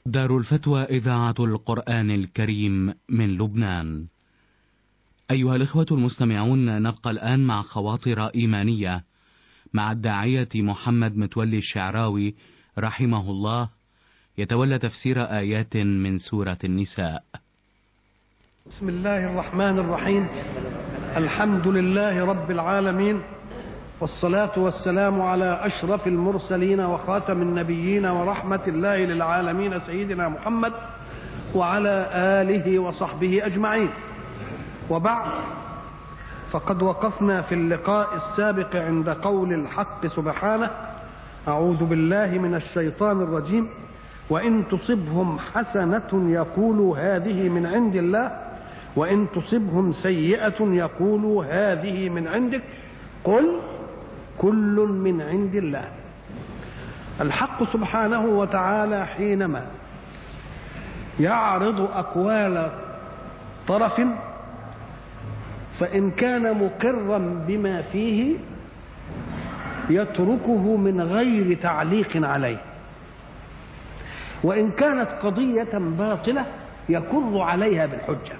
دار الفتوى إذاعة القرآن الكريم من لبنان. أيها الإخوة المستمعون نبقى الآن مع خواطر إيمانية مع الداعية محمد متولي الشعراوي رحمه الله يتولى تفسير آيات من سورة النساء. بسم الله الرحمن الرحيم الحمد لله رب العالمين والصلاة والسلام على أشرف المرسلين وخاتم النبيين ورحمة الله للعالمين سيدنا محمد وعلى آله وصحبه أجمعين وبعد فقد وقفنا في اللقاء السابق عند قول الحق سبحانه أعوذ بالله من الشيطان الرجيم وإن تصبهم حسنة يقولوا هذه من عند الله وإن تصبهم سيئة يقولوا هذه من عندك قل كل من عند الله الحق سبحانه وتعالى حينما يعرض أقوال طرف فإن كان مقرا بما فيه يتركه من غير تعليق عليه وإن كانت قضية باطلة يكر عليها بالحجة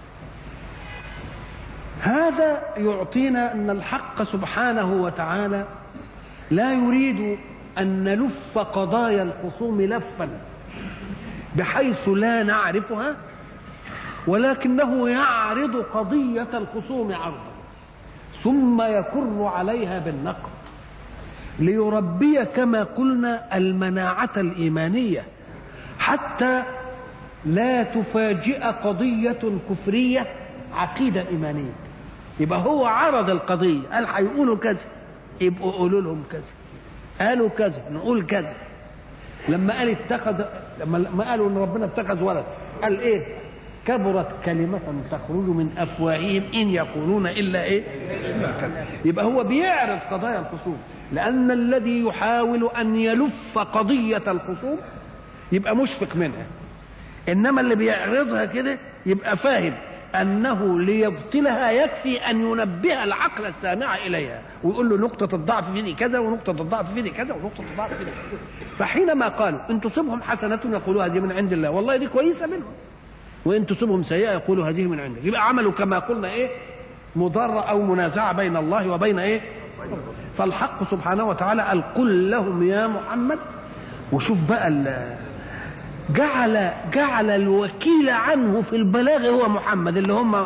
هذا يعطينا أن الحق سبحانه وتعالى لا يريد أن نلف قضايا الخصوم لفا بحيث لا نعرفها ولكنه يعرض قضية الخصوم عرضا ثم يكر عليها بالنقد ليربي كما قلنا المناعة الإيمانية حتى لا تفاجئ قضية كفرية عقيدة إيمانية يبقى هو عرض القضية قال هيقولوا كذا يبقوا قولوا لهم كذا قالوا كذا نقول كذا لما قال اتخذ لما قالوا ان ربنا اتخذ ولد قال ايه كبرت كلمة تخرج من أفواههم إن يقولون إلا إيه؟ يبقى هو بيعرض قضايا الخصوم لأن الذي يحاول أن يلف قضية الخصوم يبقى مشفق منها إنما اللي بيعرضها كده يبقى فاهم أنه ليبطلها يكفي أن ينبه العقل السامع إليها ويقول له نقطة الضعف في دي كذا ونقطة الضعف في دي كذا ونقطة الضعف في دي كذا فحينما قالوا إن تصبهم حسنة يقولوا هذه من عند الله والله دي كويسة منهم وإن تصبهم سيئة يقولوا هذه من عندك يبقى عملوا كما قلنا إيه مضارة أو منازعة بين الله وبين إيه فالحق سبحانه وتعالى قال قل لهم يا محمد وشوف بقى جعل جعل الوكيل عنه في البلاغ هو محمد اللي هم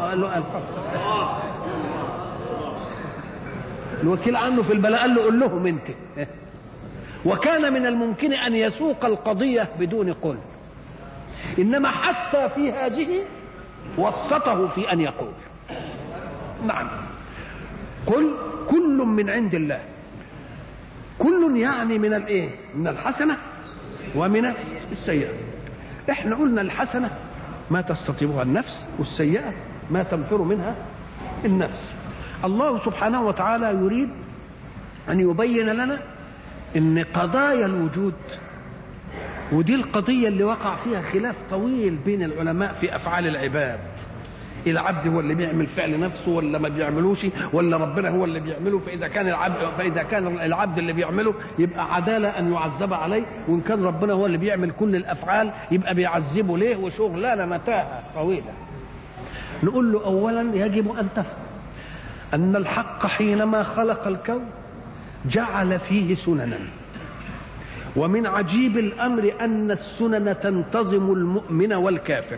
الوكيل عنه في البلاغ قال له قل لهم انت وكان من الممكن ان يسوق القضيه بدون قل انما حتى في هذه وسطه في ان يقول نعم قل كل من عند الله كل يعني من الايه من الحسنه ومن السيئه احنا قلنا الحسنه ما تستطيعها النفس والسيئه ما تنفر منها النفس الله سبحانه وتعالى يريد ان يبين لنا ان قضايا الوجود ودي القضيه اللي وقع فيها خلاف طويل بين العلماء في افعال العباد العبد هو اللي بيعمل فعل نفسه ولا ما بيعملوش ولا ربنا هو اللي بيعمله فاذا كان العبد فاذا كان العبد اللي بيعمله يبقى عداله ان يعذب عليه وان كان ربنا هو اللي بيعمل كل الافعال يبقى بيعذبه ليه وشغلانه متاهه طويله نقول له اولا يجب ان تفهم ان الحق حينما خلق الكون جعل فيه سننا ومن عجيب الامر ان السنن تنتظم المؤمن والكافر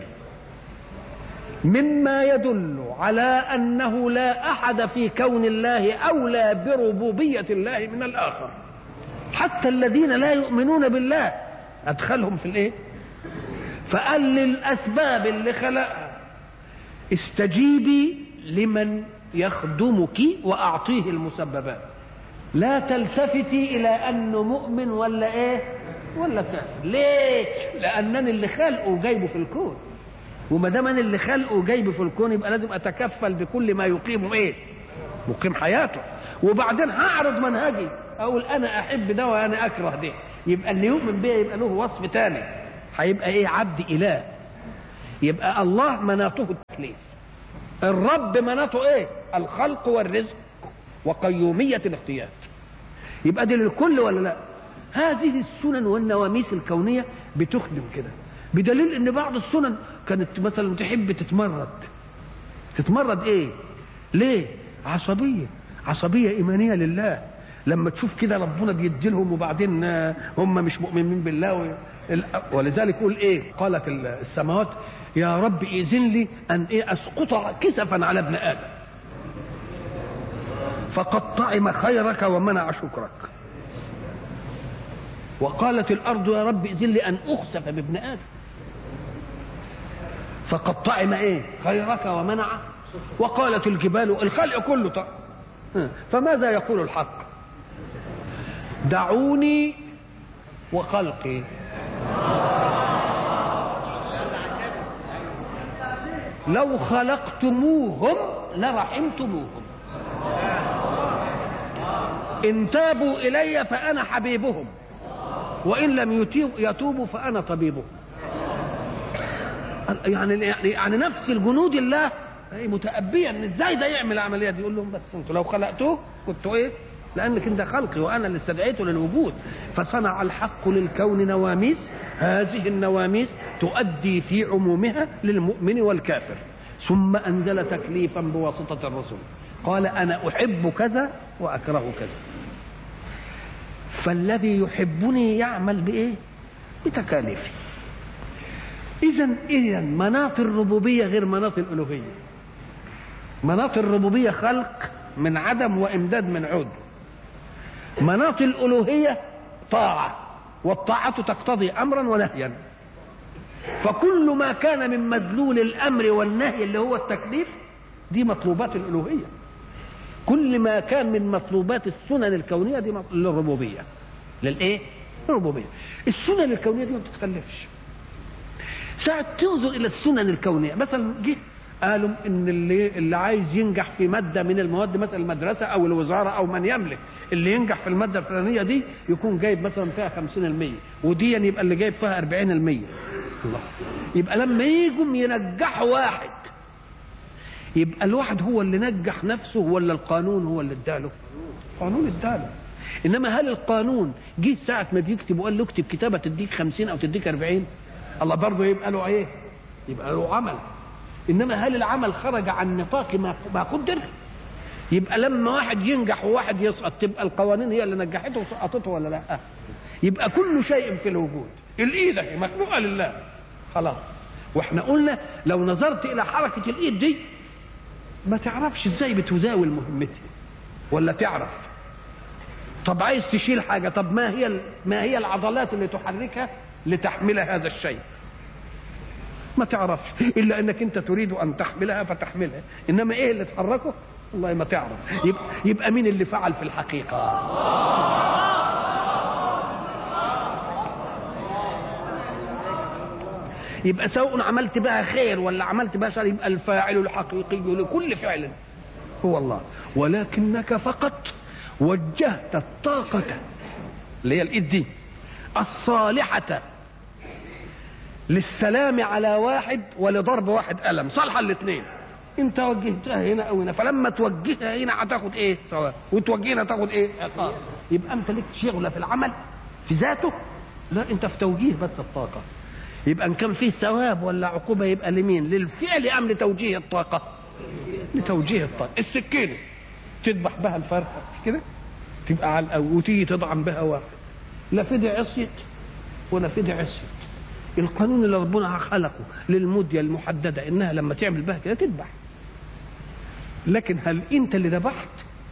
مما يدل على انه لا احد في كون الله اولى بربوبيه الله من الاخر حتى الذين لا يؤمنون بالله ادخلهم في الايه فقال للاسباب اللي خلقها استجيبي لمن يخدمك واعطيه المسببات لا تلتفتي الى انه مؤمن ولا ايه ولا كافر ليه لانني اللي خلقه جايبه في الكون وما دام انا اللي خلقه جايبه في الكون يبقى لازم اتكفل بكل ما يقيم ايه مقيم حياته وبعدين هعرض منهجي اقول انا احب ده وانا اكره ده يبقى اللي يؤمن بيه يبقى له وصف تاني هيبقى ايه عبد اله يبقى الله مناطه التكليف الرب مناطه ايه الخلق والرزق وقيومية الاختيار يبقى دي للكل ولا لا هذه السنن والنواميس الكونية بتخدم كده بدليل ان بعض السنن كانت مثلا تحب تتمرد تتمرد ايه ليه عصبيه عصبيه ايمانيه لله لما تشوف كده ربنا بيدي لهم وبعدين هم مش مؤمنين بالله ولذلك يقول ايه قالت السماوات يا رب اذن لي ان ايه اسقط كسفا على ابن ادم فقد طعم خيرك ومنع شكرك وقالت الارض يا رب اذن لي ان اخسف بابن ادم فقد طعم ايه خيرك ومنع وقالت الجبال الخلق كله طعم فماذا يقول الحق دعوني وخلقي لو خلقتموهم لرحمتموهم ان تابوا الي فانا حبيبهم وان لم يتوبوا فانا طبيبهم يعني يعني نفس الجنود الله متأبيا ان ازاي ده يعمل العمليه دي يقول لهم بس انتوا لو خلقتوه كنتوا ايه لانك انت خلقي وانا اللي استدعيته للوجود فصنع الحق للكون نواميس هذه النواميس تؤدي في عمومها للمؤمن والكافر ثم انزل تكليفا بواسطه الرسل قال انا احب كذا واكره كذا فالذي يحبني يعمل بايه بتكاليفي اذا اذا مناط الربوبيه غير مناط الالوهيه مناط الربوبيه خلق من عدم وامداد من عود مناط الالوهيه طاعه والطاعه تقتضي امرا ونهيا فكل ما كان من مدلول الامر والنهي اللي هو التكليف دي مطلوبات الالوهيه كل ما كان من مطلوبات السنن الكونيه دي للربوبيه للايه الربوبيه السنن الكونيه دي ما بتتكلفش ساعة تنظر إلى السنن الكونية مثلا جه قالوا إن اللي اللي عايز ينجح في مادة من المواد مثلا المدرسة أو الوزارة أو من يملك اللي ينجح في المادة الفلانية دي يكون جايب مثلا فيها 50% ودي يبقى اللي جايب فيها 40% الله يبقى لما يجوا ينجحوا واحد يبقى الواحد هو اللي نجح نفسه ولا القانون هو اللي اداله؟ القانون اداله انما هل القانون جه ساعه ما بيكتب وقال له اكتب كتابه تديك 50 او تديك 40 الله برضه يبقى له ايه يبقى له عمل انما هل العمل خرج عن نطاق ما ما قدر يبقى لما واحد ينجح وواحد يسقط تبقى القوانين هي اللي نجحته وسقطته ولا لا يبقى كل شيء في الوجود الايد اهي مخلوقه لله خلاص واحنا قلنا لو نظرت الى حركه الايد دي ما تعرفش ازاي بتزاول مهمتها ولا تعرف طب عايز تشيل حاجه طب ما هي ما هي العضلات اللي تحركها لتحمل هذا الشيء ما تعرفش الا انك انت تريد ان تحملها فتحملها انما ايه اللي تحركه والله ما تعرف يبقى, يبقى مين اللي فعل في الحقيقه يبقى سواء عملت بها خير ولا عملت بها شر يبقى الفاعل الحقيقي لكل فعل هو الله ولكنك فقط وجهت الطاقة اللي هي الايد دي الصالحة للسلام على واحد ولضرب واحد ألم صالحة الاثنين انت وجهتها هنا او هنا فلما توجهها هنا هتاخد ايه ثواب وتوجهها هنا تاخد ايه عقاب يبقى انت ليك شغله في العمل في ذاته لا انت في توجيه بس الطاقه يبقى ان كان فيه ثواب ولا عقوبه يبقى لمين للفعل ام لتوجيه الطاقه لتوجيه الطاقه السكينه تذبح بها الفرخه مش كده تبقى على وتيجي تطعم بها واحد لا فدي عصيت ولا فدي عصيت القانون اللي ربنا خلقه للمدة المحددة انها لما تعمل بها كده تذبح لكن هل انت اللي ذبحت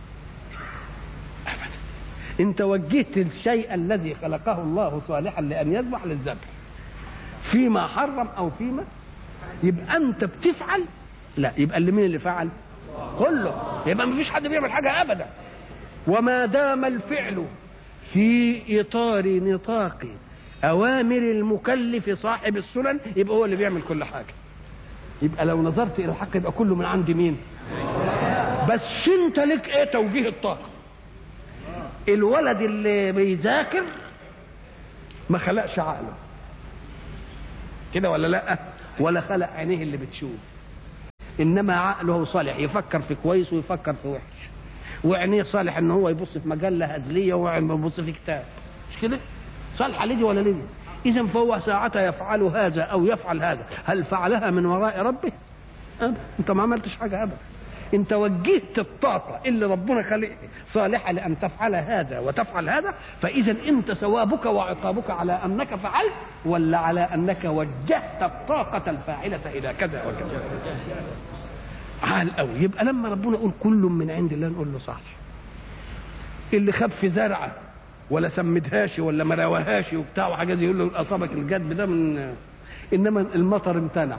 ابدا انت وجهت الشيء الذي خلقه الله صالحا لان يذبح للذبح فيما حرم او فيما يبقى انت بتفعل لا يبقى اللي مين اللي فعل كله يبقى ما فيش حد بيعمل حاجه ابدا وما دام الفعل في اطار نطاق اوامر المكلف صاحب السنن يبقى هو اللي بيعمل كل حاجه يبقى لو نظرت الى الحق يبقى كله من عند مين بس انت لك ايه توجيه الطاقه الولد اللي بيذاكر ما خلقش عقله كده ولا لا ولا خلق عينيه اللي بتشوف انما عقله صالح يفكر في كويس ويفكر في وحش وعينيه صالح ان هو يبص في مجله هزليه ويبص في كتاب مش كده صالحه لدي ولا لدي اذا فهو ساعتها يفعل هذا او يفعل هذا هل فعلها من وراء ربه أبدا انت ما عملتش حاجه ابدا انت وجهت الطاقة اللي ربنا خلق صالحة لأن تفعل هذا وتفعل هذا فإذا أنت ثوابك وعقابك على أنك فعلت ولا على أنك وجهت الطاقة الفاعلة إلى كذا وكذا عال قوي يبقى لما ربنا يقول كل من عند الله نقول له صح اللي خاب في زرعه ولا سمدهاش ولا ما رواهاش وبتاع وحاجات يقول له اصابك الجدب ده من انما المطر امتنع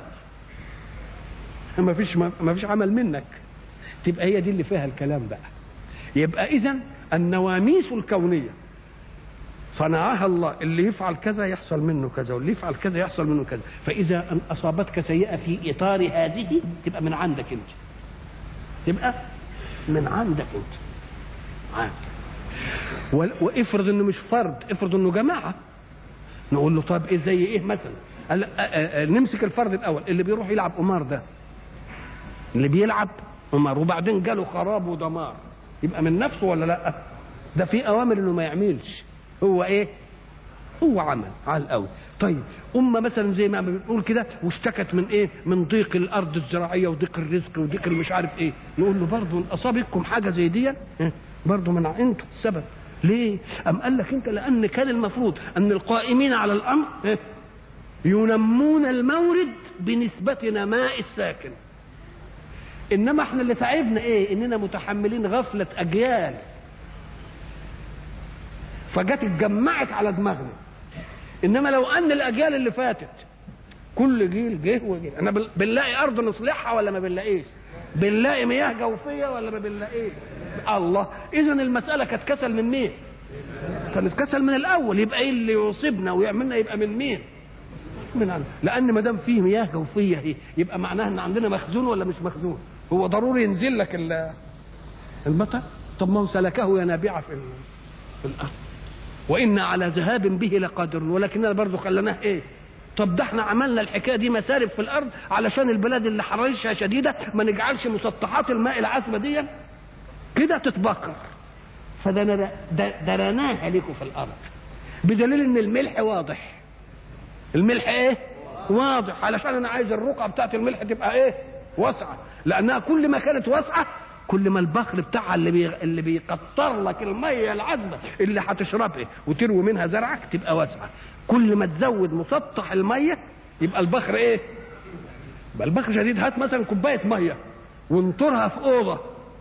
ما فيش ما فيش عمل منك تبقى هي دي اللي فيها الكلام بقى يبقى اذا النواميس الكونيه صنعها الله اللي يفعل كذا يحصل منه كذا واللي يفعل كذا يحصل منه كذا فاذا أن اصابتك سيئه في اطار هذه تبقى من عندك انت تبقى من عندك انت عادي وافرض انه مش فرد افرض انه جماعه نقول له طب ايه زي ايه مثلا قال نمسك الفرد الاول اللي بيروح يلعب قمار ده اللي بيلعب قمار وبعدين جاله خراب ودمار يبقى من نفسه ولا لا ده في اوامر انه ما يعملش هو ايه هو عمل على الاول طيب أمة مثلا زي ما بنقول كده واشتكت من إيه؟ من ضيق الأرض الزراعية وضيق الرزق وضيق مش عارف إيه، نقول له برضه إن أصابتكم حاجة زي دي برضه من أنتم السبب. ليه؟ أم قال لك أنت لأن كان المفروض أن القائمين على الأمر ينمون المورد بنسبة نماء الساكن. إنما إحنا اللي تعبنا إيه؟ إننا متحملين غفلة أجيال. فجت اتجمعت على دماغنا. انما لو ان الاجيال اللي فاتت كل جيل جه وجه انا بنلاقي ارض نصلحها ولا ما بنلاقيش بنلاقي مياه جوفيه ولا ما بنلاقيش الله اذا المساله كانت كسل من مين كانت كسل من الاول يبقى ايه اللي يصيبنا ويعملنا يبقى من مين من عندنا لان ما دام فيه مياه جوفيه هي يبقى معناها ان عندنا مخزون ولا مش مخزون هو ضروري ينزل لك المطر طب ما هو سلكه ينابيع في في الارض وإنا على ذهاب به لقادرون ولكننا برضه خليناه ايه طب ده احنا عملنا الحكايه دي مسارب في الارض علشان البلاد اللي حرارتها شديده ما نجعلش مسطحات الماء العذبه دي كده تتبخر فده درناها لكم في الارض بدليل ان الملح واضح الملح ايه واضح علشان انا عايز الرقعه بتاعت الملح تبقى ايه واسعه لانها كل ما كانت واسعه كل ما البخر بتاعها اللي بي... اللي بيكتر لك الميه العذبه اللي هتشربها وتروي منها زرعك تبقى واسعه كل ما تزود مسطح الميه يبقى البخر ايه يبقى البخر شديد هات مثلا كوبايه ميه وانطرها في اوضه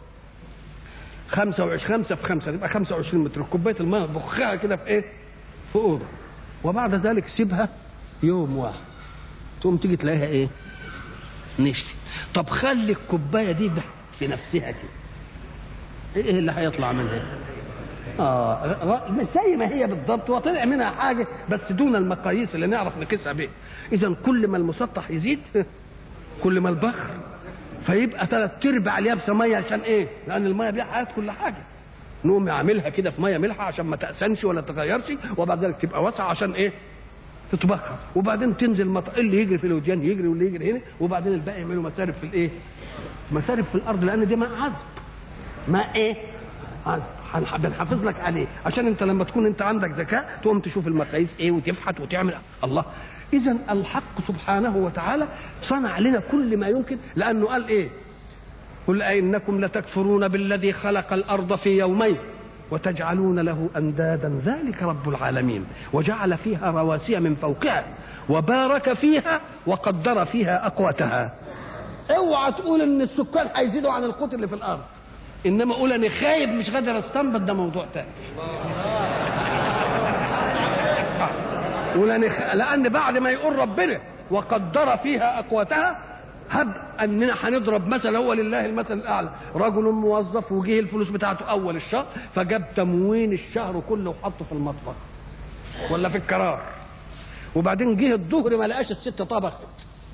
25 خمسة في خمسة تبقى 25 متر كوباية المية بخها كده في ايه؟ في أوضة وبعد ذلك سيبها يوم واحد تقوم تيجي تلاقيها ايه؟ نشفي طب خلي الكوباية دي في نفسها كده ايه اللي هيطلع منها اه زي ما هي بالضبط وطلع منها حاجه بس دون المقاييس اللي نعرف نقيسها بيها اذا كل ما المسطح يزيد كل ما البخر فيبقى ثلاث ارباع اليابسه ميه عشان ايه؟ لان الميه دي حياه كل حاجه نقوم يعملها كده في ميه ملحه عشان ما تأسنش ولا تغيرش وبعد ذلك تبقى واسعه عشان ايه؟ تتبخر وبعدين تنزل مطر اللي يجري في الوديان يجري واللي يجري هنا وبعدين الباقي يعملوا مسارب في الايه؟ مسارب في الارض لان دي ماء عذب ماء ايه عذب بنحافظ لك عليه عشان انت لما تكون انت عندك ذكاء تقوم تشوف المقاييس ايه وتفحت وتعمل الله اذا الحق سبحانه وتعالى صنع لنا كل ما يمكن لانه قال ايه قل أئنكم لتكفرون بالذي خلق الأرض في يومين وتجعلون له أندادا ذلك رب العالمين وجعل فيها رواسي من فوقها وبارك فيها وقدر فيها أقواتها اوعى تقول ان السكان هيزيدوا عن القوت اللي في الارض انما اقول انا خايف مش قادر استنبط ده موضوع تاني قول انا خ... لان بعد ما يقول ربنا وقدر فيها اقواتها هب اننا هنضرب مثل هو لله المثل الاعلى رجل موظف وجه الفلوس بتاعته اول الشهر فجاب تموين الشهر كله وحطه في المطبخ ولا في الكرار وبعدين جه الظهر ما لقاش الست طبخت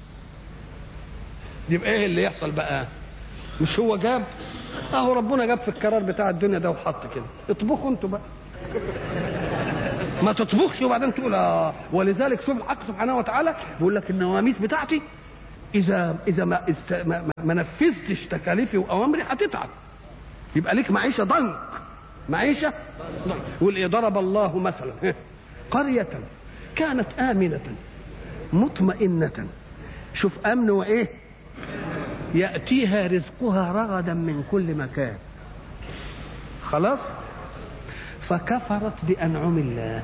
يبقى ايه اللي يحصل بقى مش هو جاب اهو ربنا جاب في القرار بتاع الدنيا ده وحط كده اطبخوا انتوا بقى ما تطبخش وبعدين تقول اه ولذلك شوف الحق سبحانه وتعالى بيقول لك النواميس بتاعتي اذا اذا ما, ما, ما نفذتش تكاليفي واوامري هتتعب يبقى ليك معيشه ضنك معيشه ضنك يقول ايه ضرب الله مثلا قريه كانت آمنة مطمئنة شوف أمن وإيه يأتيها رزقها رغدا من كل مكان خلاص فكفرت بأنعم الله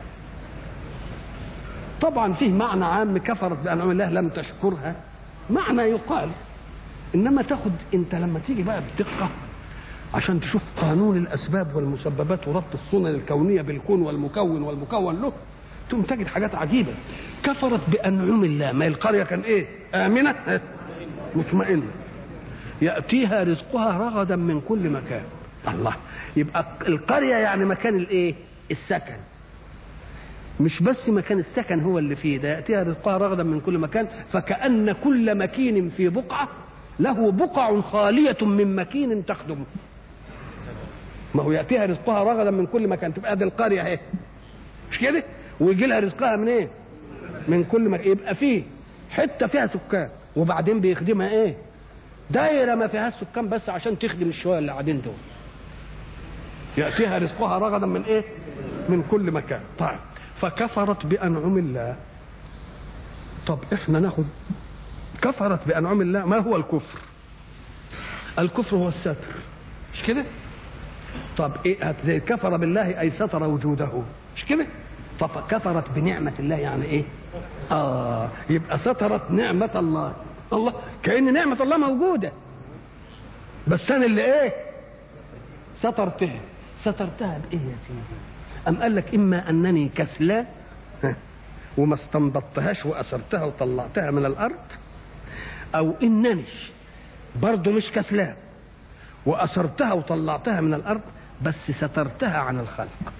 طبعا فيه معنى عام كفرت بأنعم الله لم تشكرها معنى يقال إنما تاخد أنت لما تيجي بقى بدقة عشان تشوف قانون الأسباب والمسببات وربط السنن الكونية بالكون والمكون والمكون له ثم تجد حاجات عجيبة كفرت بأنعم الله ما القرية كان إيه آمنة مطمئنة يأتيها رزقها رغدا من كل مكان الله يبقى القرية يعني مكان الإيه السكن مش بس مكان السكن هو اللي فيه ده يأتيها رزقها رغدا من كل مكان فكأن كل مكين في بقعة له بقع خالية من مكين تخدمه ما هو يأتيها رزقها رغدا من كل مكان تبقى دي القرية اهي مش كده ويجي لها رزقها من ايه من كل مكان يبقى فيه حتة فيها سكان وبعدين بيخدمها ايه دايرة ما فيهاش سكان بس عشان تخدم الشوية اللي قاعدين دول يأتيها رزقها رغدا من ايه من كل مكان طيب فكفرت بأنعم الله طب احنا ناخد كفرت بأنعم الله ما هو الكفر الكفر هو الستر مش كده طب ايه زي كفر بالله اي ستر وجوده مش كده طب كفرت بنعمة الله يعني ايه اه يبقى سترت نعمة الله الله كأن نعمة الله موجودة بس انا اللي ايه سترتها سترتها بايه يا سيدي ام قال لك اما انني كسلان وما استنبطتهاش واسرتها وطلعتها من الارض او انني برضه مش كسلان وأسرتها وطلعتها من الأرض بس سترتها عن الخلق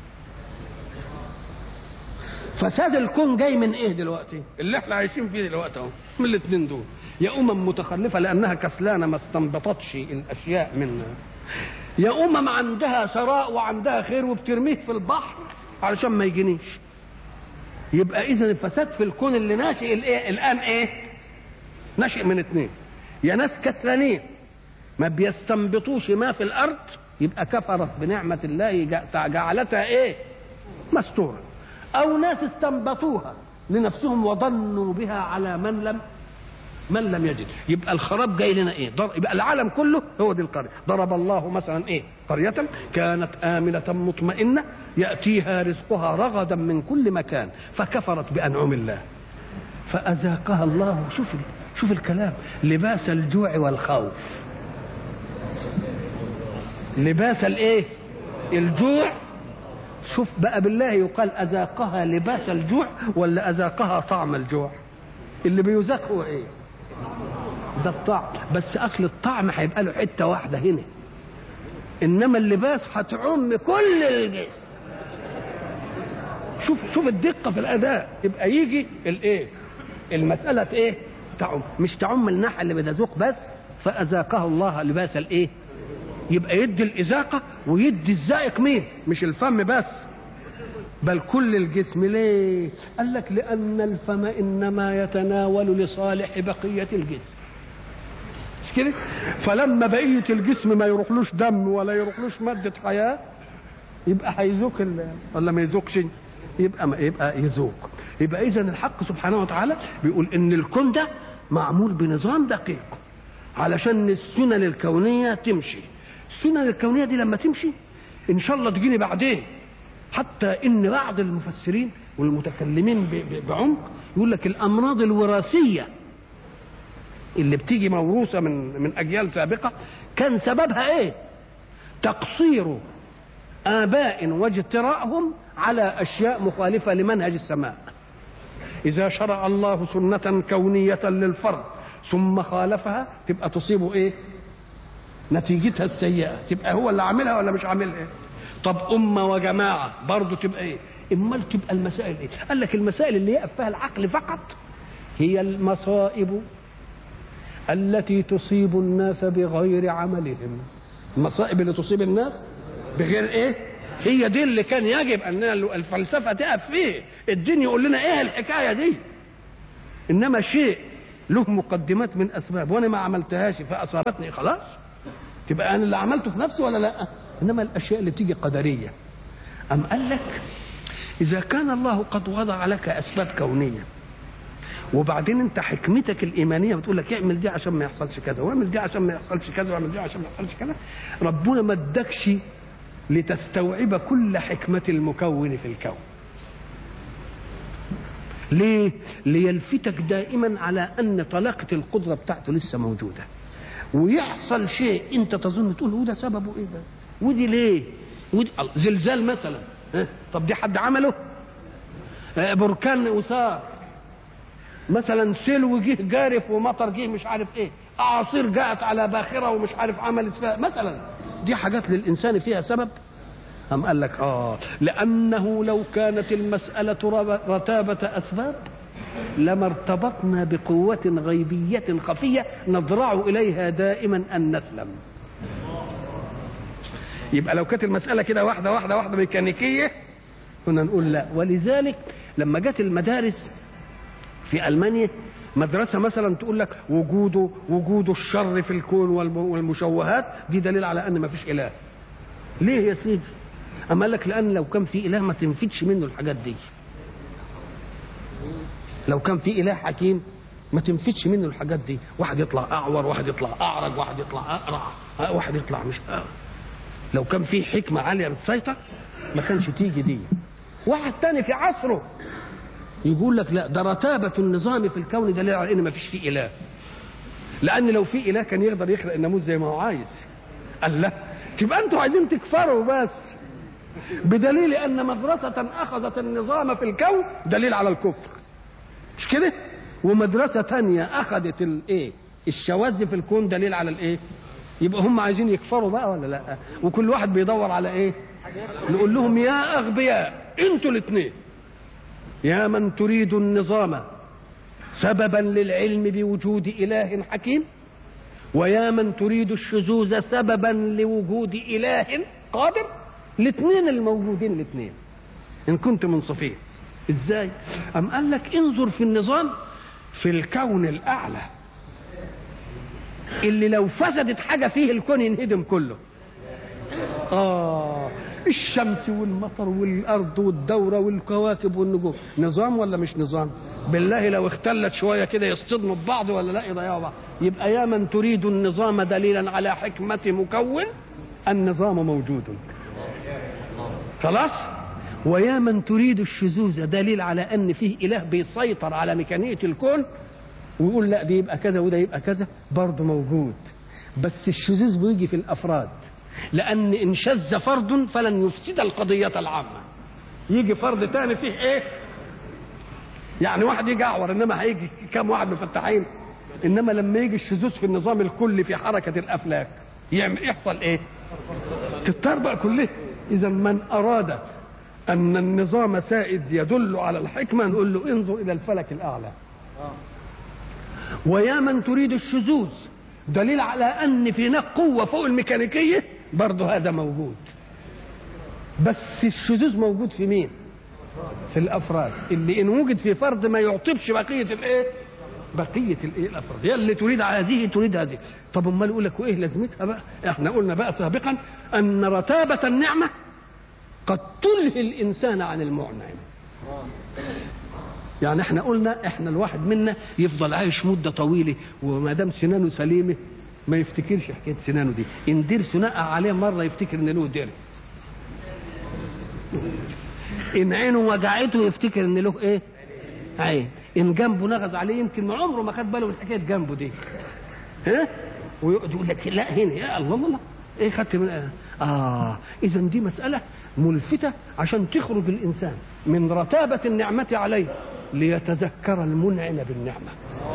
فساد الكون جاي من ايه دلوقتي اللي احنا عايشين فيه دلوقتي اهو من الاثنين دول يا امم متخلفه لانها كسلانه ما استنبطتش الاشياء منها يا امم عندها ثراء وعندها خير وبترميه في البحر علشان ما يجينيش يبقى اذا الفساد في الكون اللي ناشئ الايه الان ايه ناشئ من اثنين يا ناس كسلانين ما بيستنبطوش ما في الارض يبقى كفرت بنعمه الله جعلتها ايه مستوره او ناس استنبطوها لنفسهم وظنوا بها على من لم من لم يجد يبقى الخراب جاي لنا ايه ضر... يبقى العالم كله هو دي القريه ضرب الله مثلا ايه قريه كانت امنه مطمئنه ياتيها رزقها رغدا من كل مكان فكفرت بانعم الله فاذاقها الله شوف شوف الكلام لباس الجوع والخوف لباس الايه الجوع شوف بقى بالله يقال اذاقها لباس الجوع ولا اذاقها طعم الجوع اللي بيذاق هو ايه ده الطعم بس اصل الطعم هيبقى له حته واحده هنا انما اللباس هتعم كل الجسم شوف شوف الدقه في الاداء يبقى يجي الايه المساله ايه تعم مش تعم الناحيه اللي بتذوق بس فاذاقه الله لباس الايه يبقى يدي الإذاقة ويدي الزائق مين مش الفم بس بل كل الجسم ليه قال لك لأن الفم إنما يتناول لصالح بقية الجسم مش كده فلما بقية الجسم ما يروحلوش دم ولا يروحلوش مادة حياة يبقى هيذوق ولا ما يذوقش يبقى ما يبقى يذوق يبقى إذا الحق سبحانه وتعالى بيقول إن الكون ده معمول بنظام دقيق علشان السنن الكونية تمشي السنن الكونيه دي لما تمشي ان شاء الله تجيني بعدين حتى ان بعض المفسرين والمتكلمين بعمق يقول لك الامراض الوراثيه اللي بتيجي موروثه من من اجيال سابقه كان سببها ايه؟ تقصير اباء واجتراءهم على اشياء مخالفه لمنهج السماء. اذا شرع الله سنه كونيه للفرد ثم خالفها تبقى تصيبه ايه؟ نتيجتها السيئة تبقى هو اللي عاملها ولا مش عاملها إيه؟ طب أمة وجماعة برضه تبقى إيه امال تبقى المسائل ايه قال لك المسائل اللي يقف فيها العقل فقط هي المصائب التي تصيب الناس بغير عملهم المصائب اللي تصيب الناس بغير ايه هي دي اللي كان يجب ان الفلسفه تقف فيه الدين يقول لنا ايه الحكايه دي انما شيء له مقدمات من اسباب وانا ما عملتهاش فاصابتني خلاص تبقى انا اللي عملته في نفسي ولا لا انما الاشياء اللي بتيجي قدريه ام قال لك إذا كان الله قد وضع لك أسباب كونية وبعدين انت حكمتك الايمانيه بتقول لك اعمل دي عشان ما يحصلش كذا واعمل دي عشان ما يحصلش كذا واعمل دي عشان ما يحصلش كذا ربنا ما ادكش لتستوعب كل حكمه المكون في الكون ليه ليلفتك دائما على ان طلاقه القدره بتاعته لسه موجوده ويحصل شيء انت تظن تقول هو ده سببه ايه ده ودي ليه ودي زلزال مثلا ها؟ طب دي حد عمله آه، بركان اثار مثلا سلو جه جارف ومطر جه مش عارف ايه اعاصير جاءت على باخره ومش عارف عملت فيها مثلا دي حاجات للانسان فيها سبب أم قال لك آه لأنه لو كانت المسألة رب- رتابة أسباب لما ارتبطنا بقوة غيبية خفية نضرع إليها دائما أن نسلم يبقى لو كانت المسألة كده واحدة واحدة واحدة ميكانيكية كنا نقول لا ولذلك لما جت المدارس في ألمانيا مدرسة مثلا تقول لك وجوده وجود الشر في الكون والم- والمشوهات دي دليل على أن ما فيش إله ليه يا سيدي أما قال لك لأن لو كان في إله ما تنفدش منه الحاجات دي لو كان في إله حكيم ما تنفدش منه الحاجات دي واحد يطلع أعور واحد يطلع أعرج واحد يطلع أقرع آه، واحد يطلع مش أقرع. لو كان في حكمة عالية بتسيطر ما كانش تيجي دي واحد تاني في عصره يقول لك لا ده رتابة النظام في الكون دليل على ان ما فيش فيه اله لان لو في اله كان يقدر يخلق الناموس زي ما هو عايز قال لا تبقى انتوا عايزين تكفروا بس بدليل ان مدرسة اخذت النظام في الكون دليل على الكفر مش كده ومدرسة تانية اخذت الايه الشواذ في الكون دليل على الايه يبقى هم عايزين يكفروا بقى ولا لا وكل واحد بيدور على ايه نقول لهم يا اغبياء انتوا الاثنين يا من تريد النظام سببا للعلم بوجود اله حكيم ويا من تريد الشذوذ سببا لوجود اله قادر الاثنين الموجودين الاثنين ان كنت منصفين ازاي ام قال لك انظر في النظام في الكون الاعلى اللي لو فسدت حاجه فيه الكون ينهدم كله آه الشمس والمطر والأرض والدورة والكواكب والنجوم نظام ولا مش نظام بالله لو اختلت شوية كده يصطدموا ببعض ولا لا يضيعوا بعض يبقى يا من تريد النظام دليلا على حكمة مكون النظام موجود خلاص ويا من تريد الشذوذ دليل على ان فيه اله بيسيطر على ميكانية الكون ويقول لا دي يبقى كذا وده يبقى كذا برضه موجود بس الشذوذ بيجي في الافراد لان ان شذ فرد فلن يفسد القضيه العامه يجي فرد تاني فيه ايه يعني واحد يجي اعور انما هيجي كام واحد مفتحين انما لما يجي الشذوذ في النظام الكلي في حركه الافلاك يعمل يحصل ايه تتربق كلها اذا من اراد ان النظام سائد يدل على الحكمه نقول له انظر الى الفلك الاعلى ويا من تريد الشذوذ دليل على ان في هناك قوه فوق الميكانيكيه برضه هذا موجود بس الشذوذ موجود في مين في الافراد اللي ان وجد في فرد ما يعطبش بقيه الايه بقيه الايه الافراد هي اللي تريد هذه تريد هذه طب امال يقول لك وايه لازمتها بقى احنا قلنا بقى سابقا ان رتابه النعمه قد تلهي الانسان عن المعنعم يعني احنا قلنا احنا الواحد منا يفضل عايش مده طويله وما دام سنانه سليمه ما يفتكرش حكايه سنانه دي ان ضرس نقع عليه مره يفتكر ان له ضرس ان عينه وجعته يفتكر ان له ايه عين ان جنبه نغز عليه يمكن ما عمره ما خد باله من حكايه جنبه دي ها ويقعد يقول لك لا هنا يا الله الله ايه خدت من اه اذا دي مساله ملفته عشان تخرج الانسان من رتابه النعمه عليه ليتذكر المنعم بالنعمه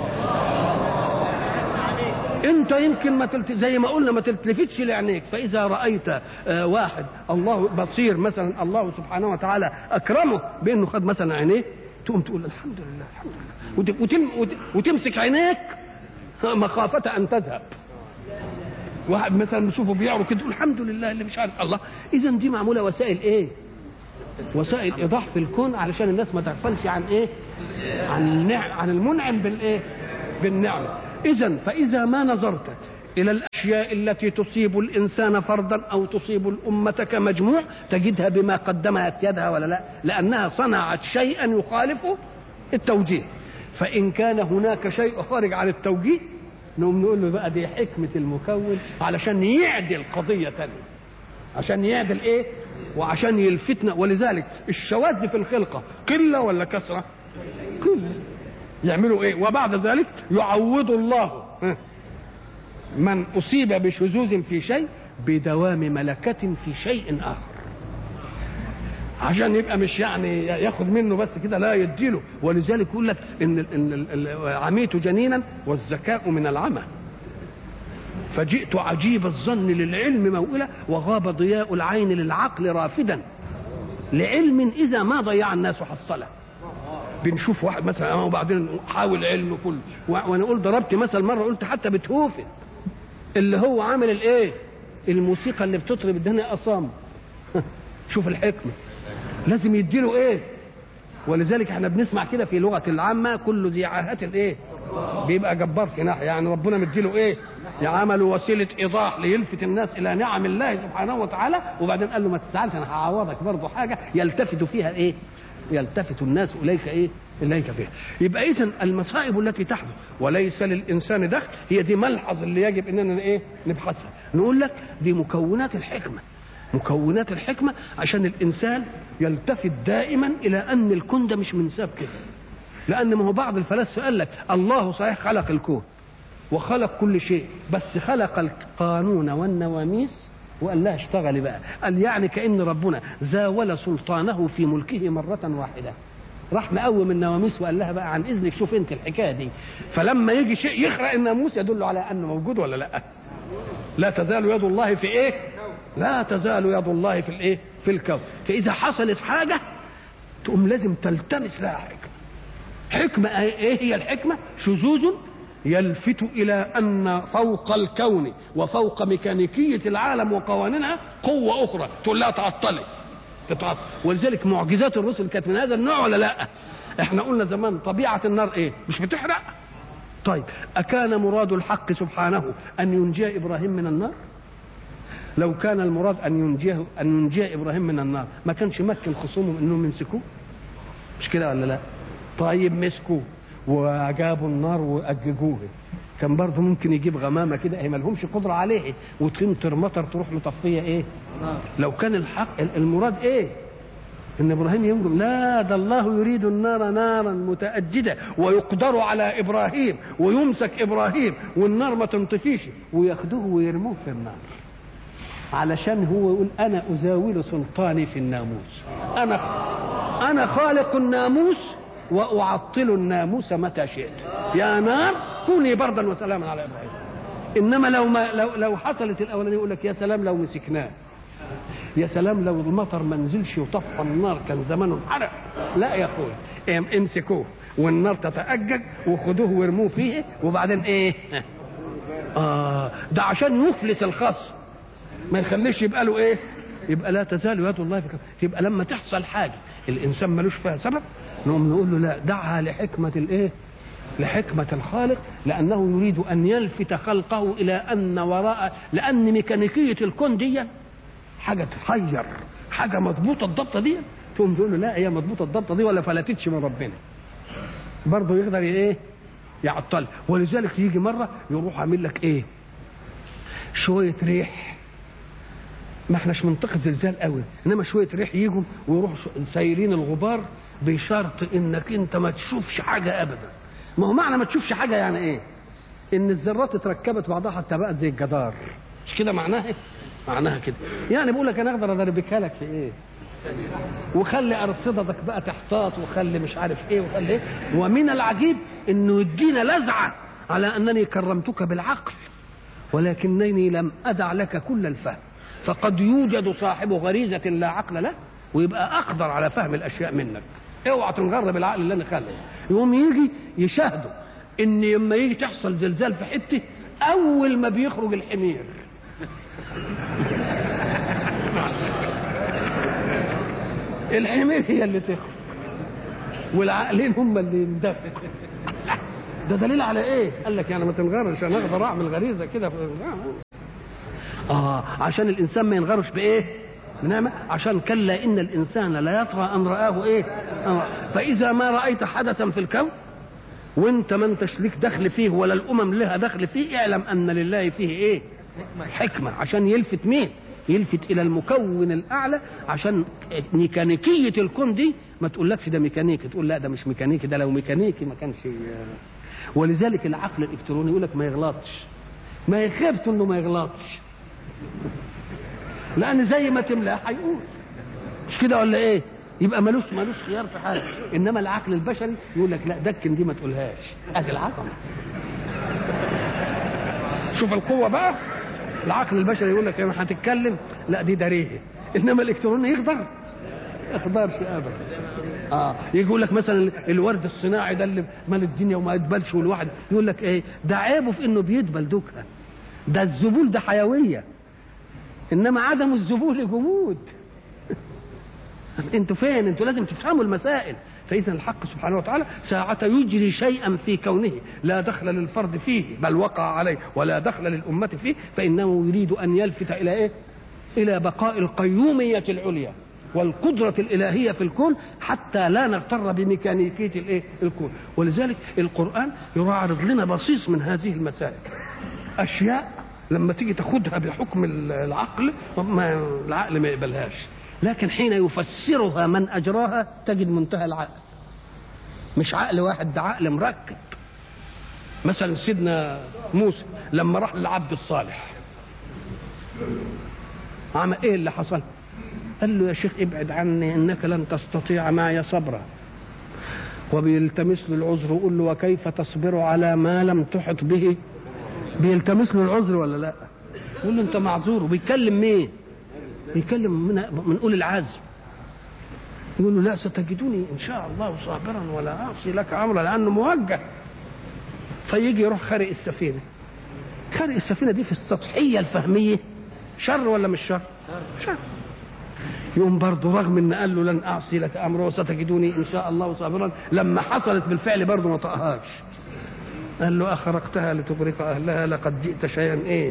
انت يمكن ما تلت... زي ما قلنا ما تلتفتش لعينيك فاذا رايت آه واحد الله بصير مثلا الله سبحانه وتعالى اكرمه بانه خد مثلا عينيه تقوم تقول الحمد لله الحمد لله وت... وتم... وت... وتمسك عينيك مخافه ان تذهب واحد مثلا نشوفه بيعرض كده تقول الحمد لله اللي مش عارف الله اذا دي معموله وسائل ايه وسائل ايضاح في الكون علشان الناس ما تغفلش عن ايه عن النع... عن المنعم بالايه بالنعمه اذا فاذا ما نظرت إلى الأشياء التي تصيب الإنسان فردا أو تصيب الأمة كمجموع تجدها بما قدمت يدها ولا لا لأنها صنعت شيئا يخالف التوجيه فإن كان هناك شيء خارج عن التوجيه نقوم نقول له بقى دي حكمة المكون علشان يعدل قضية تانية عشان يعدل ايه وعشان يلفتنا ولذلك الشواذ في الخلقة قلة ولا كثرة قلة يعملوا ايه وبعد ذلك يعوض الله من اصيب بشذوذ في شيء بدوام ملكة في شيء اخر عشان يبقى مش يعني ياخد منه بس كده لا يديله ولذلك يقول لك ان ان عميت جنينا والذكاء من العمى فجئت عجيب الظن للعلم موئلة وغاب ضياء العين للعقل رافدا لعلم إذا ما ضيع الناس حصله بنشوف واحد مثلا وبعدين حاول علم كله وانا قلت ضربت مثل مره قلت حتى بتهوفن اللي هو عامل الايه الموسيقى اللي بتطرب الدنيا اصام شوف الحكمه لازم يديله ايه ولذلك احنا بنسمع كده في لغه العامه كل ذي عاهه ايه بيبقى جبار في ناحيه يعني ربنا مديله ايه عمل وسيله ايضاح ليلفت الناس الى نعم الله سبحانه وتعالى وبعدين قال له ما تزعلش انا هعوضك برضه حاجه يلتفت فيها ايه يلتفت الناس اليك ايه اليك فيها يبقى اذا المصائب التي تحدث وليس للانسان دخل هي دي ملحظ اللي يجب اننا ايه نبحثها نقول لك دي مكونات الحكمه مكونات الحكمه عشان الانسان يلتفت دائما الى ان الكون ده مش منساب كده لان ما هو بعض الفلاسفه قال لك الله صحيح خلق الكون وخلق كل شيء بس خلق القانون والنواميس وقال لها اشتغلي بقى قال يعني كأن ربنا زاول سلطانه في ملكه مرة واحدة راح مقوم النواميس وقال لها بقى عن اذنك شوف انت الحكايه دي فلما يجي شيء يخرق الناموس يدل على انه موجود ولا لا لا تزال يد الله في ايه لا تزال يد الله في الايه في الكون فاذا حصلت حاجه تقوم لازم تلتمس لها حكمه حكمه ايه هي الحكمه شذوذ يلفت الى ان فوق الكون وفوق ميكانيكيه العالم وقوانينها قوه اخرى تقول لا تعطلي تتعطل ولذلك معجزات الرسل كانت من هذا النوع ولا لا احنا قلنا زمان طبيعه النار ايه مش بتحرق طيب اكان مراد الحق سبحانه ان ينجي ابراهيم من النار لو كان المراد ان ينجيه ان ينجي ابراهيم من النار ما كانش مكن خصومهم انهم يمسكوه مش كده ولا لا طيب مسكوه وجابوا النار واججوه كان برضه ممكن يجيب غمامه كده هي مالهمش قدره عليه وتمطر مطر تروح مطفيه ايه لو كان الحق المراد ايه ان ابراهيم ينجم لا ده الله يريد النار نارا متاجده ويقدر على ابراهيم ويمسك ابراهيم والنار ما تنطفيش وياخدوه ويرموه في النار علشان هو يقول انا ازاول سلطاني في الناموس انا انا خالق الناموس واعطل الناموس متى شئت يا نار كوني بردا وسلاما على ابراهيم انما لو ما لو لو حصلت الاولانيه يقول لك يا سلام لو مسكناه يا سلام لو المطر ما نزلش وطفى النار كان زمانه انحرق لا يا اخويا امسكوه والنار تتأجج وخدوه وارموه فيه وبعدين ايه اه ده عشان يفلس الخصم ما يخليش يبقى له ايه يبقى لا تزال يد الله في يبقى لما تحصل حاجه الانسان ملوش فيها سبب نقوم نقول له لا دعها لحكمه الايه لحكمة الخالق لأنه يريد أن يلفت خلقه إلى أن وراء لأن ميكانيكية الكون دي حاجة تحير حاجة مضبوطة الضبطة دي تقوم تقول له لا هي مضبوطة الضبطة دي ولا فلتتش من ربنا برضه يقدر ايه يعطل ولذلك يجي مرة يروح عامل لك ايه شوية ريح ما احناش منطقة زلزال قوي انما شوية ريح يجوا ويروحوا سايرين الغبار بشرط انك انت ما تشوفش حاجة ابدا ما هو معنى ما تشوفش حاجة يعني ايه ان الذرات اتركبت بعضها حتى بقت زي الجدار مش كده معناها ايه معناها كده يعني بقول لك انا اقدر ادربكها لك في ايه وخلي ارصدتك بقى تحتاط وخلي مش عارف ايه وخلي ايه ومن العجيب انه يدينا لزعه على انني كرمتك بالعقل ولكنني لم ادع لك كل الفهم فقد يوجد صاحب غريزه لا عقل له ويبقى اقدر على فهم الاشياء منك اوعى تنغر بالعقل اللي انا خلقه يقوم يجي يشاهدوا ان لما يجي تحصل زلزال في حته اول ما بيخرج الحمير الحمير هي اللي تخرج والعقلين هم اللي يندفعوا ده دليل على ايه قال لك يعني ما تنغرش انا اقدر اعمل غريزه كده في- اه عشان الانسان ما ينغرش بايه بنعمة عشان كلا ان الانسان لا يطغى ان رآه ايه آه. فاذا ما رايت حدثا في الكون وانت ما انتش ليك دخل فيه ولا الامم لها دخل فيه اعلم ان لله فيه ايه حكمه عشان يلفت مين يلفت الى المكون الاعلى عشان ميكانيكيه الكون دي ما تقولكش ده ميكانيكي تقول لا ده مش ميكانيكي ده لو ميكانيكي ما كانش ولذلك العقل الالكتروني يقول لك ما يغلطش ما يخافش انه ما يغلطش لان زي ما تملاه هيقول مش كده ولا ايه يبقى ملوش ملوش خيار في حاجه انما العقل البشري يقول لك لا دكن دي ما تقولهاش ادي العظمه شوف القوه بقى العقل البشري يقول لك انا هتتكلم لا دي داريه انما الالكتروني يقدر ما يقدرش ابدا اه يجي يقول لك مثلا الورد الصناعي ده اللي مال الدنيا وما يدبلش والواحد يقول لك ايه ده عيبه في انه بيدبل دوكها ده الذبول ده حيويه انما عدم الذبول جمود انتوا فين انتوا لازم تفهموا المسائل فاذا الحق سبحانه وتعالى ساعة يجري شيئا في كونه لا دخل للفرد فيه بل وقع عليه ولا دخل للأمة فيه فإنه يريد أن يلفت إلى إيه؟ إلى بقاء القيومية العليا والقدرة الإلهية في الكون حتى لا نغتر بميكانيكية الإيه؟ الكون ولذلك القرآن يعرض لنا بصيص من هذه المسائل أشياء لما تيجي تاخدها بحكم العقل ما العقل ما يقبلهاش لكن حين يفسرها من اجراها تجد منتهى العقل مش عقل واحد ده عقل مركب مثلا سيدنا موسى لما راح للعبد الصالح عمل ايه اللي حصل قال له يا شيخ ابعد عني انك لن تستطيع معي صبرا وبيلتمس له العذر ويقول له وكيف تصبر على ما لم تحط به بيلتمس له العذر ولا لا يقول له انت معذور وبيتكلم مين بيتكلم من من اولي العزم يقول له لا ستجدني ان شاء الله صابرا ولا اعصي لك امرا لانه موجه فيجي يروح خارق السفينه خارق السفينه دي في السطحيه الفهميه شر ولا مش شر؟ شر يوم برضه رغم ان قال له لن اعصي لك امرا وستجدني ان شاء الله صابرا لما حصلت بالفعل برضه ما طقهاش قال له اخرقتها لتغرق اهلها لقد جئت شيئا ايه؟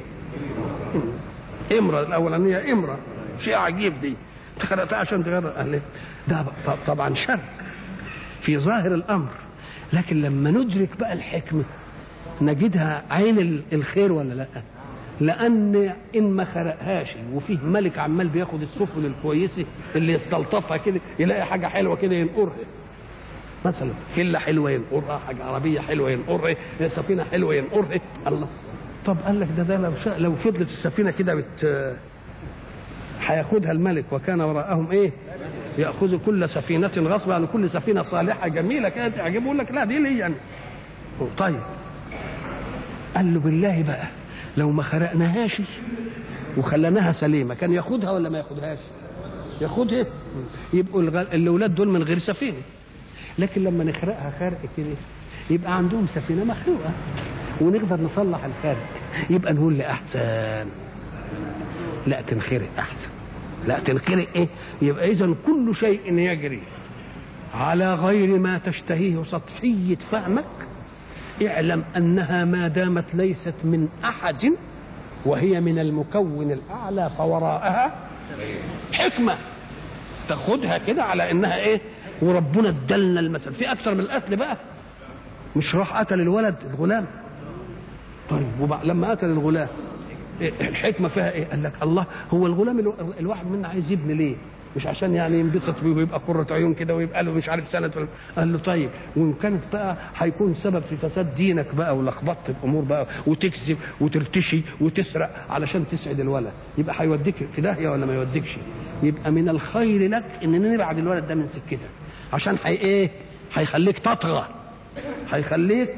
امرة الأولانية امرة شيء عجيب دي خلقتها عشان تغرق أهلها ده طبعا شر في ظاهر الأمر لكن لما ندرك بقى الحكمة نجدها عين الخير ولا لا لأن إن ما خرقهاش وفيه ملك عمال بياخد السفن الكويسة اللي يستلطفها كده يلاقي حاجة حلوة كده ينقرها مثلا فيلا حلوة ينقرها حاجة عربية حلوة ينقرها سفينة حلوة ينقرها الله طب قال لك ده ده لو شاء لو فضلت السفينه كده بت هياخدها الملك وكان وراءهم ايه؟ ياخذ كل سفينه غصبا عن كل سفينه صالحه جميله كده تعجبه يقول لك لا دي لي يعني طيب قال له بالله بقى لو ما خرقناهاش وخليناها سليمه كان ياخدها ولا ما ياخدهاش؟ ياخدها يبقوا الاولاد دول من غير سفينه لكن لما نخرقها خرق كده يبقى عندهم سفينه مخلوقه ونقدر نصلح الخارق يبقى نقول لأحسن لا تنخرق أحسن لا تنخرق إيه يبقى إذا كل شيء يجري على غير ما تشتهيه سطحية فهمك اعلم أنها ما دامت ليست من أحد وهي من المكون الأعلى فوراءها حكمة تاخدها كده على إنها إيه وربنا ادلنا المثل في أكثر من القتل بقى مش راح قتل الولد الغلام طيب وبعد لما قتل الغلام الحكمه فيها ايه؟ قال لك الله هو الغلام الو... الواحد منا عايز يبني ليه؟ مش عشان يعني ينبسط بيه ويبقى قرة عيون كده ويبقى له مش عارف سنة قال له طيب وإن كانت بقى هيكون سبب في فساد دينك بقى ولخبطت الأمور بقى وتكذب وترتشي وتسرق علشان تسعد الولد يبقى هيوديك في داهية ولا ما يوديكش؟ يبقى من الخير لك إن نبعد الولد ده من سكتك عشان هي إيه؟ هيخليك تطغى هيخليك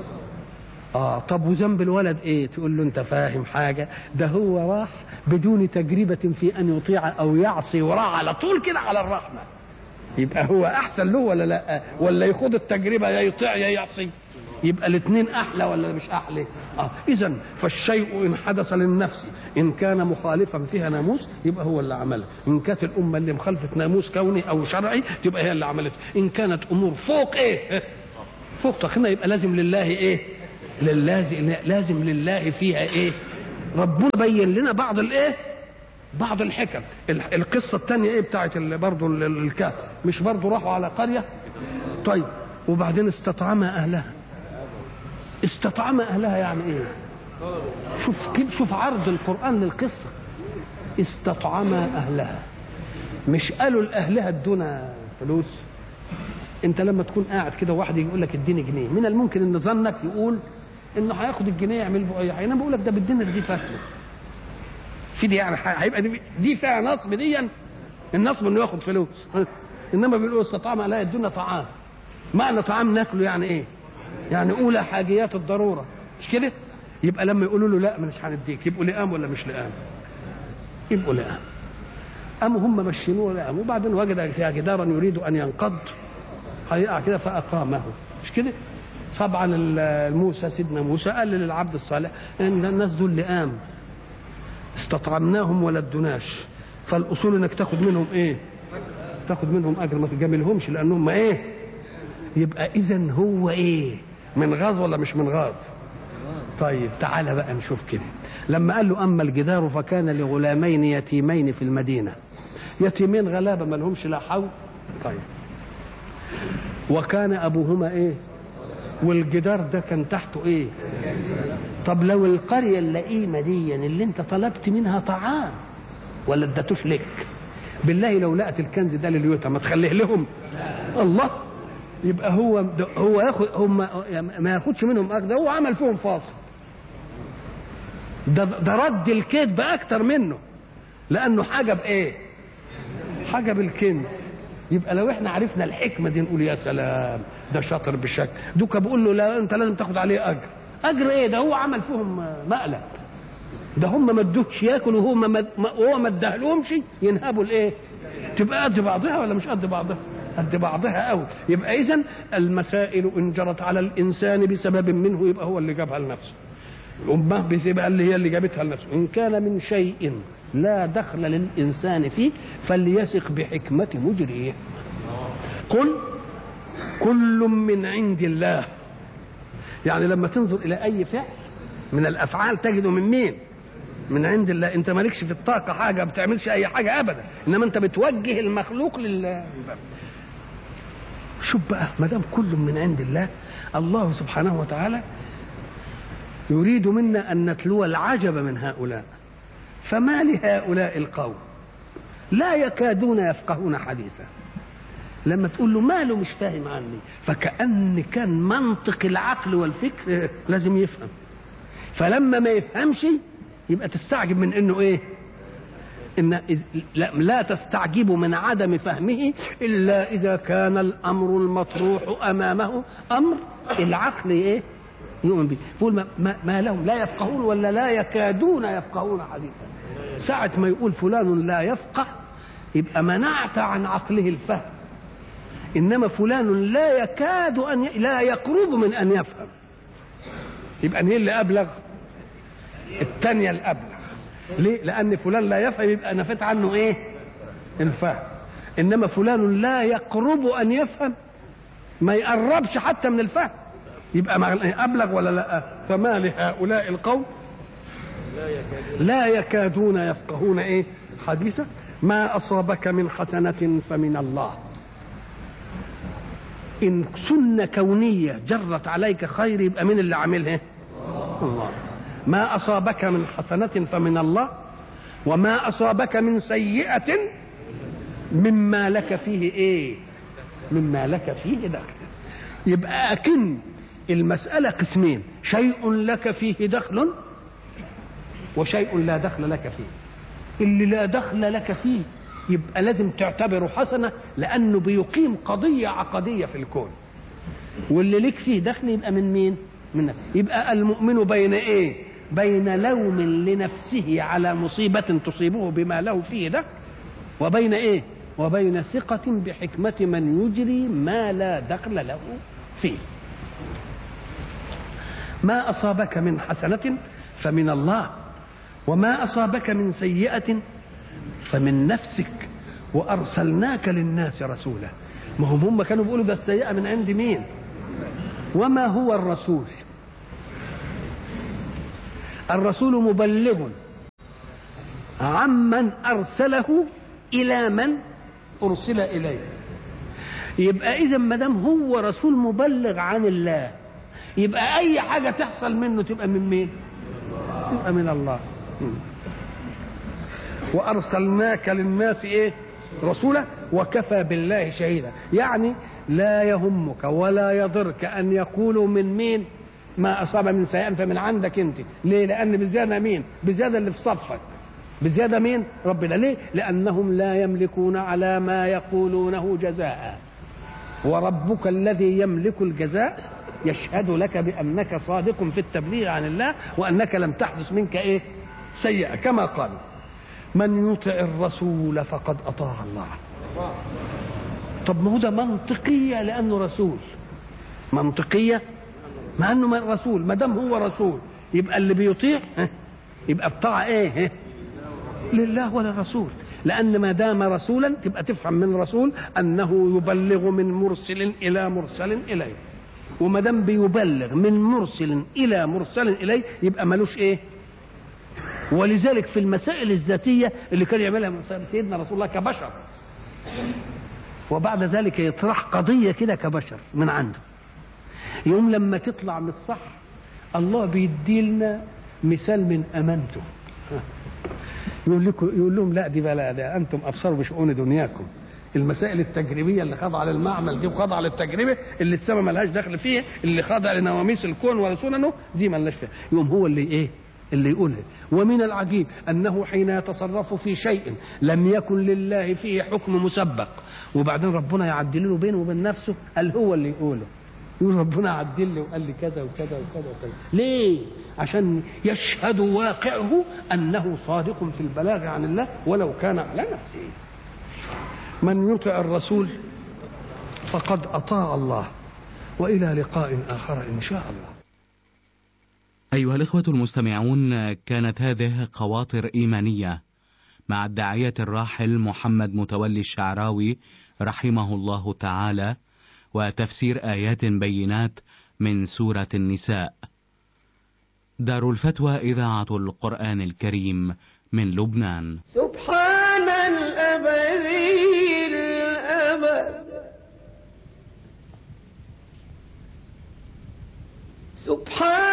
اه طب وذنب الولد ايه تقول له انت فاهم حاجه ده هو راح بدون تجربه في ان يطيع او يعصي وراح على طول كده على الرحمه يبقى هو احسن له ولا لا ولا يخوض التجربه يا يطيع يا يعصي يبقى الاثنين احلى ولا مش احلى اه اذا فالشيء ان حدث للنفس ان كان مخالفا فيها ناموس يبقى هو اللي عمله ان كانت الامه اللي مخالفه ناموس كوني او شرعي تبقى هي اللي عملته ان كانت امور فوق ايه فوق طاقتنا يبقى لازم لله ايه لله لازم لله فيها ايه ربنا بين لنا بعض الايه بعض الحكم ال- القصه الثانيه ايه بتاعت ال- برضه ال- ال- الكهف مش برضه راحوا على قريه طيب وبعدين استطعم اهلها استطعم اهلها يعني ايه شوف كده شوف عرض القران للقصه استطعم اهلها مش قالوا لاهلها ادونا فلوس انت لما تكون قاعد كده واحد يقول لك اديني جنيه من الممكن ان ظنك يقول انه هياخد الجنيه يعمل به اي حاجه انا بقول لك ده بالدنيا دي فاتله في دي يعني هيبقى دي, دي فيها نصب دي النصب انه ياخد فلوس انما بيقولوا استطعم لا يدونا طعام معنى طعام ناكله يعني ايه يعني اولى حاجيات الضروره مش كده يبقى لما يقولوا له لا مش هنديك يبقوا لئام ولا مش لئام يبقوا لئام قاموا هم مشينوه لئام وبعدين وجد فيها جدارا يريد ان ينقض هيقع كده فاقامه مش كده طبعا موسى سيدنا موسى قال للعبد الصالح ان الناس دول لئام استطعمناهم ولا ادوناش فالاصول انك تاخد منهم ايه تاخد منهم اجر ما تجاملهمش لانهم ايه يبقى اذا هو ايه من غاز ولا مش من غاز طيب تعالى بقى نشوف كده لما قال له اما الجدار فكان لغلامين يتيمين في المدينه يتيمين غلابه ما لهمش لا حول طيب وكان ابوهما ايه والجدار ده كان تحته ايه طب لو القريه اللئيمه دي اللي انت طلبت منها طعام ولا اديتوش لك بالله لو لقت الكنز ده لليوتا ما تخليه لهم الله يبقى هو هو ياخد هم ما ياخدش منهم اجر ده هو عمل فيهم فاصل ده ده رد الكذب اكتر منه لانه حاجه بايه حاجه بالكنز يبقى لو احنا عرفنا الحكمه دي نقول يا سلام ده شاطر بشكل دوكا بقول له لا انت لازم تاخد عليه اجر اجر ايه ده هو عمل فيهم مقلب ده هم ما ادوش ياكل وهو ما وهو ما اداهلهمش ينهبوا الايه تبقى قد بعضها ولا مش قد بعضها قد بعضها قوي يبقى اذا المسائل ان جرت على الانسان بسبب منه يبقى هو اللي جابها لنفسه الامه بتبقى اللي هي اللي جابتها لنفسه ان كان من شيء لا دخل للانسان فيه فليثق بحكمه مجريه قل كل من عند الله يعني لما تنظر الى اي فعل من الافعال تجده من مين من عند الله انت مالكش في الطاقه حاجه ما بتعملش اي حاجه ابدا انما انت بتوجه المخلوق لله شوف بقى ما دام كل من عند الله الله سبحانه وتعالى يريد منا ان نتلو العجب من هؤلاء فما لهؤلاء القوم لا يكادون يفقهون حديثا لما تقول له ماله مش فاهم عني فكأن كان منطق العقل والفكر لازم يفهم فلما ما يفهمش يبقى تستعجب من انه ايه إن لا, لا تستعجب من عدم فهمه إلا إذا كان الأمر المطروح أمامه أمر العقل إيه يؤمن به يقول ما, ما, ما لهم لا يفقهون ولا لا يكادون يفقهون حديثا ساعة ما يقول فلان لا يفقه يبقى منعت عن عقله الفهم إنما فلان لا يكاد أن ي... لا يقرب من أن يفهم يبقى هي اللي أبلغ الثانية الأبلغ ليه؟ لأن فلان لا يفهم يبقى نفت عنه إيه؟ الفهم إنما فلان لا يقرب أن يفهم ما يقربش حتى من الفهم يبقى أبلغ ولا لا؟ فما لهؤلاء القوم لا يكادون يفقهون إيه؟ حديثا ما أصابك من حسنة فمن الله إن سنة كونية جرت عليك خير يبقى مين اللي عاملها؟ الله ما أصابك من حسنة فمن الله وما أصابك من سيئة مما لك فيه إيه مما لك فيه دخل يبقى أكن المسألة قسمين شيء لك فيه دخل وشيء لا دخل لك فيه اللي لا دخل لك فيه يبقى لازم تعتبره حسنة لأنه بيقيم قضية عقدية في الكون واللي لك فيه دخل يبقى من مين من نفسه يبقى المؤمن بين ايه بين لوم لنفسه على مصيبة تصيبه بما له فيه دخل وبين ايه وبين ثقة بحكمة من يجري ما لا دخل له فيه ما أصابك من حسنة فمن الله وما أصابك من سيئة فمن نفسك وأرسلناك للناس رسولا ما هم هم كانوا بيقولوا ده السيئة من عند مين وما هو الرسول الرسول مبلغ عمن ارسله الى من ارسل اليه يبقى اذا ما دام هو رسول مبلغ عن الله يبقى اي حاجه تحصل منه تبقى من مين تبقى من الله وارسلناك للناس ايه رسولا وكفى بالله شهيدا يعني لا يهمك ولا يضرك ان يقولوا من مين ما اصاب من سيئا فمن عندك انت ليه لان بزياده مين بزياده اللي في صفك بزياده مين ربنا ليه لانهم لا يملكون على ما يقولونه جزاء وربك الذي يملك الجزاء يشهد لك بانك صادق في التبليغ عن الله وانك لم تحدث منك ايه سيئه كما قال من يطع الرسول فقد اطاع الله طب ما هو ده منطقيه لانه رسول منطقيه مع انه رسول ما دام هو رسول يبقى اللي بيطيع يبقى الطاعه ايه لله وللرسول لان ما دام رسولا تبقى تفهم من رسول انه يبلغ من مرسل الى مرسل اليه وما دام بيبلغ من مرسل الى مرسل اليه يبقى ملوش ايه ولذلك في المسائل الذاتيه اللي كان يعملها سيدنا رسول الله كبشر وبعد ذلك يطرح قضيه كده كبشر من عنده يوم لما تطلع من الصح الله بيدي لنا مثال من امانته يقول لكم يقول لهم لا دي بلا ده انتم ابصروا بشؤون دنياكم المسائل التجريبيه اللي خاضعه للمعمل دي وخاضعه للتجربه اللي السماء ملهاش دخل فيها اللي خاضعه لنواميس الكون وسننه دي ملهاش فيها يوم هو اللي ايه اللي يقولها ومن العجيب انه حين يتصرف في شيء لم يكن لله فيه حكم مسبق وبعدين ربنا يعدل له بينه وبين نفسه قال هو اللي يقوله يقول ربنا عدل لي وقال لي كذا وكذا وكذا وكذا ليه عشان يشهد واقعه انه صادق في البلاغ عن الله ولو كان على نفسه من يطع الرسول فقد اطاع الله والى لقاء اخر ان شاء الله أيها الإخوة المستمعون كانت هذه خواطر إيمانية مع الداعية الراحل محمد متولي الشعراوي رحمه الله تعالى وتفسير آيات بينات من سورة النساء. دار الفتوى إذاعة القرآن الكريم من لبنان. سبحان الأبدي الأبد سبحان